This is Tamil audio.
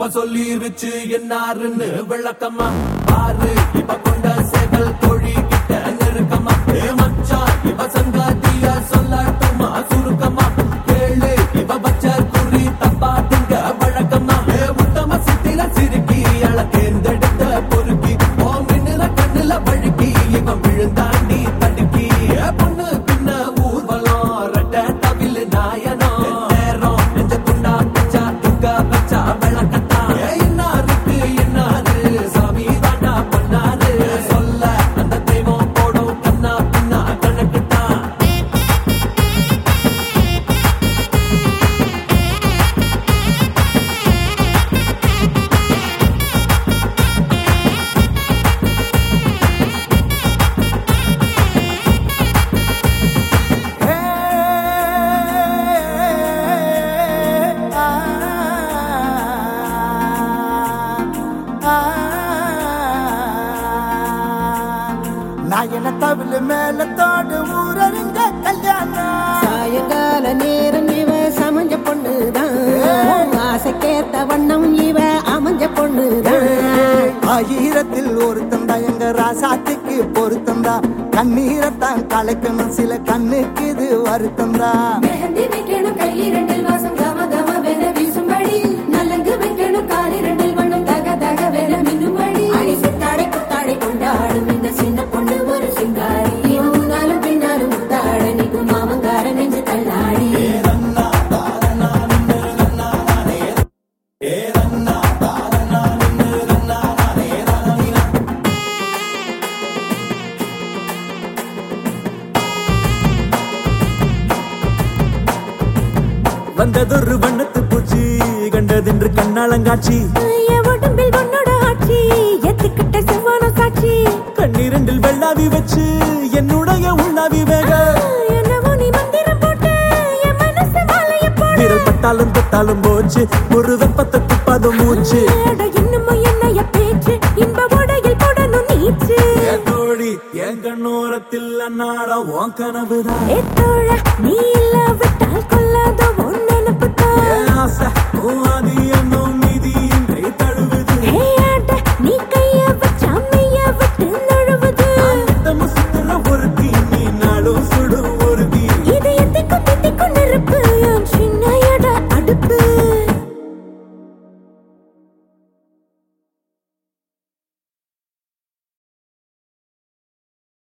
இப்ப சொல்லிருச்சு என்னாருன்னு விளக்கமா பாரு இப்ப கொண்ட சேவல் கோழி கிட்ட நெருக்கமா ஏ மச்சான் இப்ப சங்காத்திய சொல்லட்டுமா சுருக்கமா கேளு இப்ப பச்ச குறி தப்பா திங்க வழக்கமா ஏ உத்தம சித்தில சிரிக்கி அழ தேர்ந்தெடுத்த பொறுக்கி ஓ மின்னுல கண்ணுல வழுக்கி இவன் விழுந்தாண்டி தடுக்கி ஏ பொண்ணு பின்ன ஊர்வலம் ரெட்ட தவில் நாயனோ நேரம் நெஞ்ச துண்டா பச்சா துக்கா பச்சா விளக்கத்தா ஏ இன்னாருக்கு இன்னாரு சாமி தாண்டா பண்ணாரு சொல்ல அந்த தெய்வம் போடும் கண்ணா பின்னா கணக்குத்தான் நாயன தவிழ் மேல தோடு ஊரறிஞ்ச கல்யாணம் சாயங்கால நேரம் இவ சமஞ்ச பொண்ணுதான் ஆசைக்கேத்த வண்ணம் இவ அமைஞ்ச பொண்ணுதான் ஆயிரத்தில் ஒருத்தன் தான் எங்க ராசாத்துக்கு பொருத்தம் தான் கண்ணீரத்தான் கலைக்கணும் சில கண்ணுக்கு இது வருத்தம் தான் மெஹந்தி வைக்கணும் கையிரண்டில் வாசம் கம கம வென வீசும்படி நல்லங்கு வைக்கணும் காலிரண்டில் வண்ணம் தக தக வென மின்னும்படி அடி சித்தாடை குத்தாடை கொண்டாடும் இந்த சின்ன பொண்ணு ஒரு சிங்காரி இவன் முன்னாலும் பின்னாலும் முத்தாட நிற்கும் மாமங்கார நெஞ்சு தள்ளாடி வந்ததொரு வண்ணத்து பூச்சி கண்டதென்று கண்ணாளங்காட்சி என் உடம்பில் உன்னோட ஆட்சி எத்துக்கிட்ட செவ்வான சாட்சி கண்ணீரண்டில் வெள்ளாவி வச்சு என்னுடைய உள்ளாவி வேக என்னவோ நீ மந்திரம் போட்டு என் மனசு மாலைய போடு விரல் பட்டாலும் தொட்டாலும் போச்சு ஒரு வெப்பத்தை துப்பாத மூச்சு அட இன்னமும் என்னைய பேச்சு இன்ப உடையில் போடணும் நீச்சு என் தோழி என் கண்ணோரத்தில் அன்னாட உன் கனவுதான் ஏத்தோழ நீ இல்ல விட்டால் கொல்லாத ஒன்னு என் ஆசை உன் ஆதி என்னும்